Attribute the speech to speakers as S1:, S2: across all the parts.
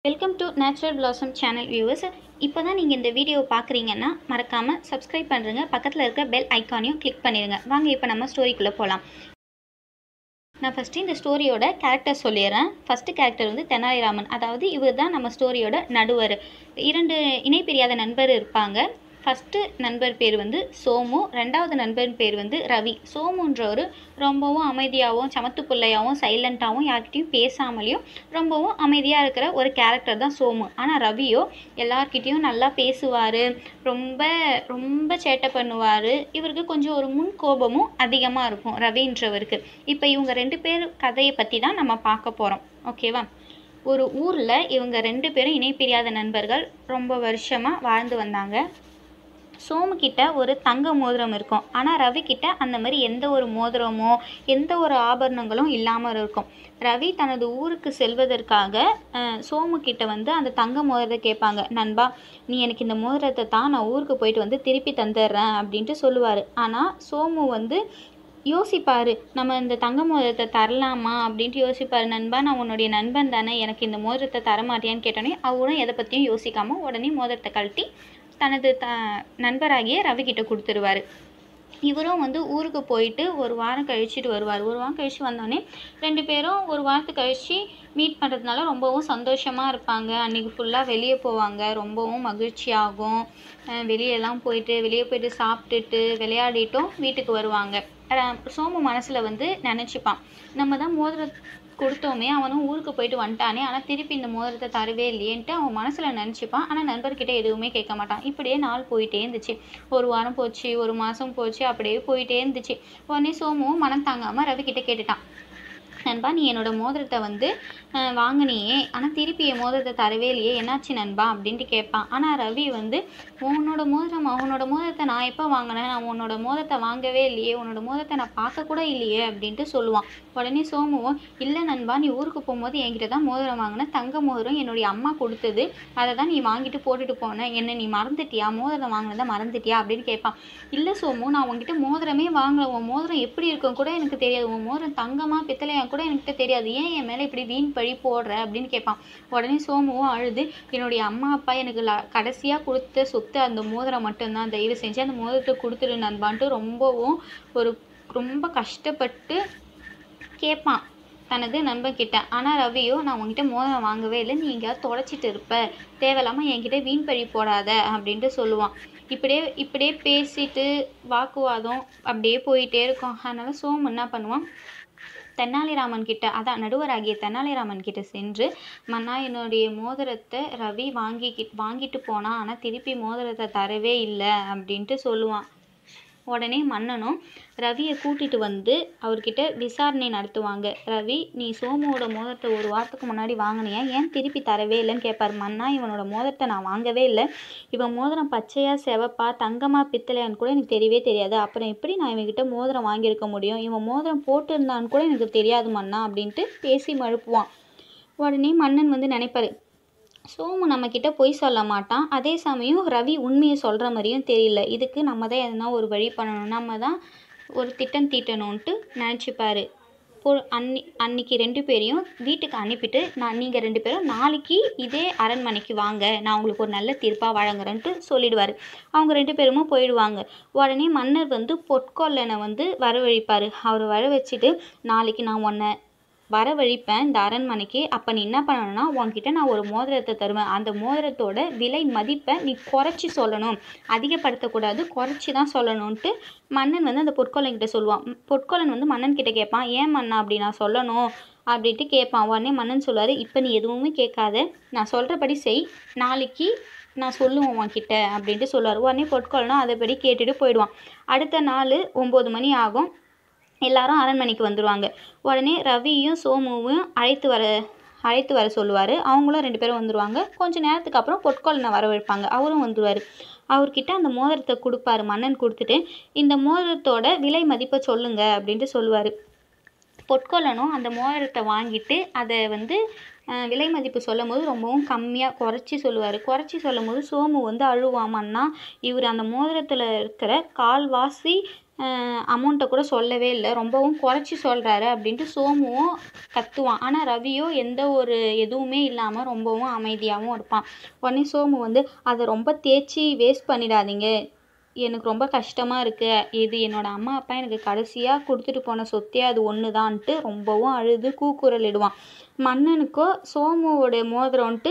S1: welcome to natural blossom channel viewers இப்போ தான் நீங்கள் இந்த வீடியோ பார்க்குறீங்கன்னா மறக்காமல் சப்ஸ்கிரைப் பண்ணுறங்க பக்கத்தில் இருக்க பெல் ஐக்கானையும் கிளிக் பண்ணிடுங்க வாங்க இப்போ நம்ம ஸ்டோரிக்குள்ளே போகலாம் நான் ஃபஸ்ட்டு இந்த ஸ்டோரியோட கேரக்டர் சொல்லிடுறேன் ஃபஸ்ட்டு கேரக்டர் வந்து தெனாலிராமன் அதாவது இவர் தான் நம்ம ஸ்டோரியோட நடுவர் இரண்டு இணை பிரியாத நண்பர் இருப்பாங்க ஃபஸ்ட்டு நண்பர் பேர் வந்து சோமு ரெண்டாவது நண்பர் பேர் வந்து ரவி சோமுன்றவர் ரொம்பவும் அமைதியாகவும் சமத்து பிள்ளையாகவும் சைலண்ட்டாகவும் யார்கிட்டையும் பேசாமலேயும் ரொம்பவும் அமைதியாக இருக்கிற ஒரு கேரக்டர் தான் சோமு ஆனால் ரவியோ எல்லார்கிட்டேயும் நல்லா பேசுவார் ரொம்ப ரொம்ப சேட்டை பண்ணுவார் இவருக்கு கொஞ்சம் ஒரு முன் கோபமும் அதிகமாக இருக்கும் ரவின்றவருக்கு இப்போ இவங்க ரெண்டு பேர் கதையை பற்றி தான் நம்ம பார்க்க போகிறோம் ஓகேவா ஒரு ஊரில் இவங்க ரெண்டு பேரும் இணைப்பிரியாத நண்பர்கள் ரொம்ப வருஷமாக வாழ்ந்து வந்தாங்க சோமு கிட்ட ஒரு தங்க மோதிரம் இருக்கும் ஆனால் ரவி கிட்ட அந்த மாதிரி எந்த ஒரு மோதிரமோ எந்த ஒரு ஆபரணங்களும் இல்லாமல் இருக்கும் ரவி தனது ஊருக்கு செல்வதற்காக அஹ், சோமு கிட்ட வந்து அந்த தங்க மோதிரத்தை கேட்பாங்க நண்பா நீ எனக்கு இந்த மோதிரத்தை தான் நான் ஊருக்கு போயிட்டு வந்து திருப்பி தந்துடுறேன் அப்படின்ட்டு சொல்லுவார் ஆனால் சோமு வந்து யோசிப்பார் நம்ம இந்த தங்க மோதிரத்தை தரலாமா அப்படின்ட்டு யோசிப்பார் நண்பா நான் உன்னுடைய நண்பன் தானே எனக்கு இந்த மோதிரத்தை தரமாட்டியான்னு கேட்டோன்னே அவரும் எதை பற்றியும் யோசிக்காமல் உடனே மோதிரத்தை கழட்டி தனது த நண்பராகிய ரவி கிட்ட கொடுத்துருவாரு இவரும் வந்து ஊருக்கு போயிட்டு ஒரு வாரம் கழிச்சிட்டு வருவார் ஒரு வாரம் கழிச்சு வந்தோடனே ரெண்டு பேரும் ஒரு வாரத்துக்கு கழிச்சு மீட் பண்ணுறதுனால ரொம்பவும் சந்தோஷமாக இருப்பாங்க அன்றைக்கி ஃபுல்லாக வெளியே போவாங்க ரொம்பவும் மகிழ்ச்சியாகும் அஹ் வெளியெல்லாம் போயிட்டு வெளியே போயிட்டு சாப்பிட்டுட்டு விளையாடிட்டும் வீட்டுக்கு வருவாங்க அஹ் சோமு மனசில் வந்து நினச்சிப்பான் நம்ம தான் மோதிர கொடுத்தோமே அவனும் ஊருக்கு போயிட்டு வந்துட்டானே ஆனால் திருப்பி இந்த மோதிரத்தை தரவே இல்லையேன்ட்டு அவன் மனசில் நினச்சிப்பான் ஆனால் நண்பர்கிட்ட எதுவுமே கேட்க மாட்டான் இப்படியே நாள் போயிட்டே இருந்துச்சு ஒரு வாரம் போச்சு ஒரு மாதம் போச்சு அப்படியே போயிட்டே இருந்துச்சு உடனே சோமுவும் மனம் தாங்காமல் ரவி கிட்ட கேட்டுட்டான் நண்பா நீ என்னோட மோதிரத்தை வந்து அஹ், வாங்கினியே ஆனால் திருப்பி என் மோதிரத்தை தரவே இல்லையே என்னாச்சு நண்பா அப்படின்ட்டு கேட்பான் ஆனால் ரவி வந்து உன்னோட மோதிரம் அவனோட மோதிரத்தை நான் எப்போ வாங்கினேன் நான் உன்னோட மோதிரத்தை வாங்கவே இல்லையே உன்னோட மோதிரத்தை நான் பார்க்க கூட இல்லையே அப்படின்ட்டு சொல்லுவான் உடனே சோமுவும் இல்லை நண்பா நீ ஊருக்கு போகும்போது என்கிட்ட தான் மோதிரம் வாங்கினேன் தங்க மோதிரம் என்னுடைய அம்மா கொடுத்தது அதை தான் நீ வாங்கிட்டு போட்டுட்டு போன என்ன நீ மறந்துட்டியா மோதிரம் வாங்கினதை மறந்துட்டியா அப்படின்னு கேட்பான் இல்லை சோமு நான் உன்கிட்ட மோதிரமே வாங்கல உன் மோதிரம் எப்படி இருக்கும் கூட எனக்கு தெரியாது உன் மோதிரம் தங்கமா பித்தளையா கூட எனக்கு தெரியாது ஏன் என் மேலே இப்படி வீண் பழி போடுற அப்படின்னு கேட்பான் உடனே சோமுவும் அழுது என்னுடைய அம்மா அப்பா எனக்கு ல கடைசியாக கொடுத்த சொத்து அந்த மோதிரம் மட்டும்தான் தயவு செஞ்சு அந்த மோதிரத்தை கொடுத்துரு நண்பான்ட்டு ரொம்பவும் ஒரு ரொம்ப கஷ்டப்பட்டு கேட்பான் தனது நண்பன் கிட்ட ஆனால் ரவியோ நான் உன்கிட்ட மோதிரம் வாங்கவே இல்லை நீ எங்கேயாவது தொலைச்சிட்டு இருப்ப தேவையில்லாமல் என்கிட்ட வீண் பழி போடாத அப்படின்ட்டு சொல்லுவான் இப்படியே இப்படியே பேசிட்டு வாக்குவாதம் அப்படியே போயிட்டே இருக்கும் அதனால சோமு என்ன பண்ணுவான் தெனாலிராமன் கிட்ட அதான் நடுவராகிய தெனாலிராமன் கிட்ட சென்று மன்னா என்னுடைய மோதிரத்தை ரவி வாங்கி வாங்கிட்டு போனான் ஆனால் திருப்பி மோதிரத்தை தரவே இல்லை அப்படின்ட்டு சொல்லுவான் உடனே மன்னனும் ரவியை கூட்டிட்டு வந்து அவர்கிட்ட விசாரணை நடத்துவாங்க ரவி நீ சோமுவோட மோதிரத்தை ஒரு வாரத்துக்கு முன்னாடி வாங்கினியா ஏன் திருப்பி தரவே இல்லைன்னு கேட்பார் மன்னா இவனோட மோதிரத்தை நான் வாங்கவே இல்லை இவன் மோதிரம் பச்சையா செவப்பா தங்கமா பித்தளையான்னு கூட எனக்கு தெரியவே தெரியாது அப்புறம் எப்படி நான் இவன்கிட்ட மோதிரம் வாங்கியிருக்க முடியும் இவன் மோதிரம் போட்டிருந்தான்னு கூட எனக்கு தெரியாது மன்னா அப்படின்ட்டு பேசி மழுப்புவான் உடனே மன்னன் வந்து நினைப்பாரு சோமு நம்மக்கிட்ட பொய் சொல்ல மாட்டான் அதே சமயம் ரவி உண்மையை சொல்கிற மாதிரியும் தெரியல இதுக்கு நம்ம தான் எதனா ஒரு வழி பண்ணணும் நம்ம தான் ஒரு திட்டம் தீட்டணும்ன்ட்டு நினச்சிப்பாரு போ அன்னி அன்னைக்கு ரெண்டு பேரையும் வீட்டுக்கு அனுப்பிட்டு நான் நீங்கள் ரெண்டு பேரும் நாளைக்கு இதே அரண்மனைக்கு வாங்க நான் உங்களுக்கு ஒரு நல்ல தீர்ப்பாக வழங்குறேன்ட்டு சொல்லிடுவார் அவங்க ரெண்டு பேருமே போயிடுவாங்க உடனே மன்னர் வந்து பொற்கொல்லனை வந்து வரவழைப்பார் அவர் வர வச்சுட்டு நாளைக்கு நான் உன்னை வரவழைப்பேன் இந்த அரண்மனைக்கு அப்போ நீ என்ன பண்ணணும்னா உன்கிட்ட நான் ஒரு மோதிரத்தை தருவேன் அந்த மோதிரத்தோட விலை மதிப்பை நீ குறைச்சி சொல்லணும் அதிகப்படுத்தக்கூடாது குறைச்சி தான் சொல்லணும்ன்ட்டு மன்னன் வந்து அந்த பொற்கொல்லன் கிட்ட சொல்லுவான் ம், பொற்கொல்லன் வந்து மன்னன் கிட்ட கேட்பான் ஏன் மன்னா அப்படி நான் சொல்லணும் அப்படின்ட்டு கேட்பான் உடனே மன்னன் சொல்லுவார் இப்போ நீ எதுவுமே கேட்காத நான் சொல்கிறபடி செய் நாளைக்கு நான் சொல்லுவேன் உன்கிட்ட அப்படின்ட்டு சொல்லுவார் உடனே பொற்கொல்லனும் அதைப்படி கேட்டுட்டு போயிடுவான் அடுத்த நாள் ஒம்பது மணி ஆகும் எல்லாரும் அரண்மனைக்கு வந்துடுவாங்க உடனே ரவியும் சோமுவும் அழைத்து வர அழைத்து வர சொல்லுவார் அவங்களும் ரெண்டு பேரும் வந்துடுவாங்க கொஞ்ச நேரத்துக்கு அப்புறம் பொற்கொல்லனை வரவழைப்பாங்க அவரும் வந்துடுவார் அவர்கிட்ட அந்த மோதிரத்தை கொடுப்பாரு மன்னன் கொடுத்துட்டு இந்த மோதிரத்தோட விலை மதிப்பை சொல்லுங்க அப்படின்ட்டு சொல்லுவார் பொற்கொல்லனும் அந்த மோதிரத்தை வாங்கிட்டு அதை வந்து அஹ், விலை மதிப்பு சொல்லும் போது ரொம்பவும் கம்மியாக குறைச்சி சொல்லுவார் குறைச்சி சொல்லும் போது சோமு வந்து அழுவாமன்னா இவர் அந்த மோதிரத்தில் இருக்கிற கால்வாசி அமௌண்ட்டை கூட சொல்லவே இல்லை ரொம்பவும் குறைச்சி சொல்கிறாரு அப்படின்ட்டு சோமுவும் கத்துவான் ஆனால் ரவியோ எந்த ஒரு எதுவுமே இல்லாமல் ரொம்பவும் அமைதியாகவும் இருப்பான் உடனே சோமு வந்து அதை ரொம்ப தேய்ச்சி வேஸ்ட் பண்ணிடாதீங்க எனக்கு ரொம்ப கஷ்டமாக இருக்குது இது என்னோடய அம்மா அப்பா எனக்கு கடைசியாக கொடுத்துட்டு போன சொத்தே அது ஒன்று தான்ட்டு ரொம்பவும் அழுது கூக்குரலிடுவான் மன்னனுக்கோ சோமுவோட மோதிரம்ன்ட்டு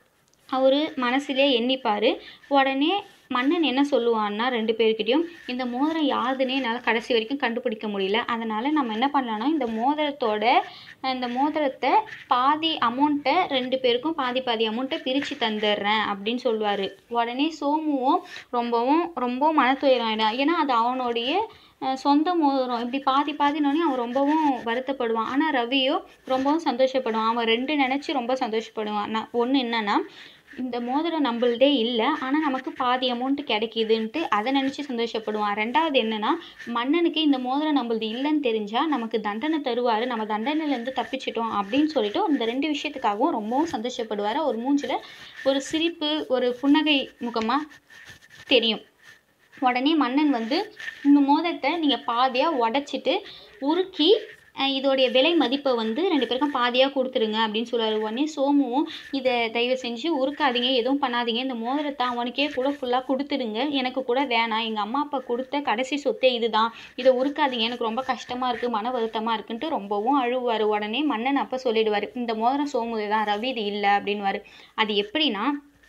S1: அவர் மனசுலே எண்ணிப்பார் உடனே மன்னன் என்ன சொல்லுவான்னா ரெண்டு பேர்கிட்டயும் இந்த மோதிரம் யாருதுன்னே என்னால் கடைசி வரைக்கும் கண்டுபிடிக்க முடியல அதனால் நம்ம என்ன பண்ணலான்னா இந்த மோதிரத்தோட இந்த மோதிரத்தை பாதி அமௌண்ட்டை ரெண்டு பேருக்கும் பாதி பாதி அமௌண்ட்டை பிரித்து தந்துடுறேன் அப்படின்னு சொல்லுவார் உடனே சோமுவும் ரொம்பவும் ரொம்ப மனத்துயரம் ஆகிடும் ஏன்னா அது அவனுடைய அஹ், சொந்த மோதிரம் இப்படி பாதி பாதினோடனே அவன் ரொம்பவும் வருத்தப்படுவான் ஆனால் ரவியோ ரொம்பவும் சந்தோஷப்படுவான் அவன் ரெண்டு நினச்சி ரொம்ப சந்தோஷப்படுவான் நான் ஒன்று என்னன்னா இந்த மோதிரம் நம்மள்தே இல்லை ஆனால் நமக்கு பாதி அமௌண்ட் கிடைக்கிதுன்ட்டு அதை நினச்சி சந்தோஷப்படுவான் ரெண்டாவது என்னன்னா மன்னனுக்கு இந்த மோதிரம் நம்மளது இல்லைன்னு தெரிஞ்சால் நமக்கு தண்டனை தருவார் நம்ம தண்டனையிலேருந்து தப்பிச்சிட்டோம் அப்படின்னு சொல்லிட்டு இந்த ரெண்டு விஷயத்துக்காகவும் ரொம்பவும் சந்தோஷப்படுவார் ஒரு மூஞ்சில் ஒரு சிரிப்பு ஒரு புன்னகை முகமாக தெரியும் உடனே மன்னன் வந்து இந்த மோதிரத்தை நீங்கள் பாதியாக உடச்சிட்டு உருக்கி அஹ், இதோடைய விலை மதிப்பை வந்து ரெண்டு பேருக்கும் பாதியாக கொடுத்துருங்க அப்படின்னு சொல்லுவார் உடனே சோமுவும் இதை தயவு செஞ்சு உருக்காதீங்க எதுவும் பண்ணாதீங்க இந்த மோதிரத்தை அவனுக்கே கூட ஃபுல்லாக கொடுத்துடுங்க எனக்கு கூட வேணாம் எங்கள் அம்மா அப்பா கொடுத்த கடைசி சொத்தே இதுதான் இதை உருக்காதீங்க எனக்கு ரொம்ப கஷ்டமாக இருக்குது மன வருத்தமாக இருக்குன்ட்டு ரொம்பவும் அழுவார் உடனே மன்னன் அப்போ சொல்லிடுவார் இந்த மோதிரம் சோமுது தான் ரவி இது இல்லை அப்படின்னுவார் அது எப்படின்னா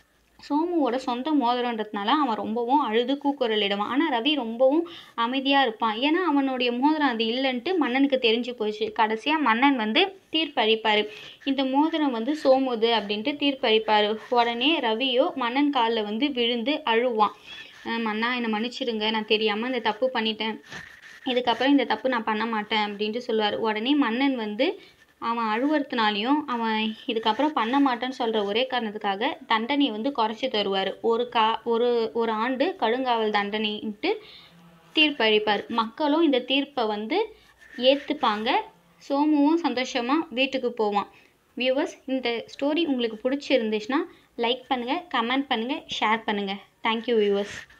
S1: சோமுவோட சொந்த மோதிரன்றதுனால அவன் ரொம்பவும் அழுது கூக்குரலிடுவான் ஆனால் ரவி ரொம்பவும் அமைதியாக இருப்பான் ஏன்னா அவனுடைய மோதிரம் அது இல்லைன்ட்டு மன்னனுக்கு தெரிஞ்சு போச்சு கடைசியாக மன்னன் வந்து தீர்ப்பளிப்பார் இந்த மோதிரம் வந்து சோமுது அப்படின்ட்டு தீர்ப்பளிப்பார் உடனே ரவியோ மன்னன் காலில் வந்து விழுந்து அழுவான் அஹ் மன்னா என்னை மன்னிச்சிடுங்க நான் தெரியாமல் இந்த தப்பு பண்ணிட்டேன் இதுக்கப்புறம் இந்த தப்பு நான் பண்ண மாட்டேன் அப்படின்ட்டு சொல்லுவார் உடனே மன்னன் வந்து அவன் அழுவுறதுனாலையும் அவன் இதுக்கப்புறம் பண்ண மாட்டேன்னு சொல்கிற ஒரே காரணத்துக்காக தண்டனையை வந்து குறைச்சி தருவார் ஒரு கா ஒரு ஒரு ஆண்டு கடுங்காவல் தண்டனைன்ட்டு தீர்ப்பளிப்பார் மக்களும் இந்த தீர்ப்பை வந்து ஏற்றுப்பாங்க சோமுவும் சந்தோஷமாக வீட்டுக்கு போவான் வியூவர்ஸ் இந்த ஸ்டோரி உங்களுக்கு பிடிச்சிருந்துச்சுன்னா லைக் பண்ணுங்கள் கமெண்ட் பண்ணுங்கள் ஷேர் பண்ணுங்கள் தேங்க்யூ வியூவர்ஸ்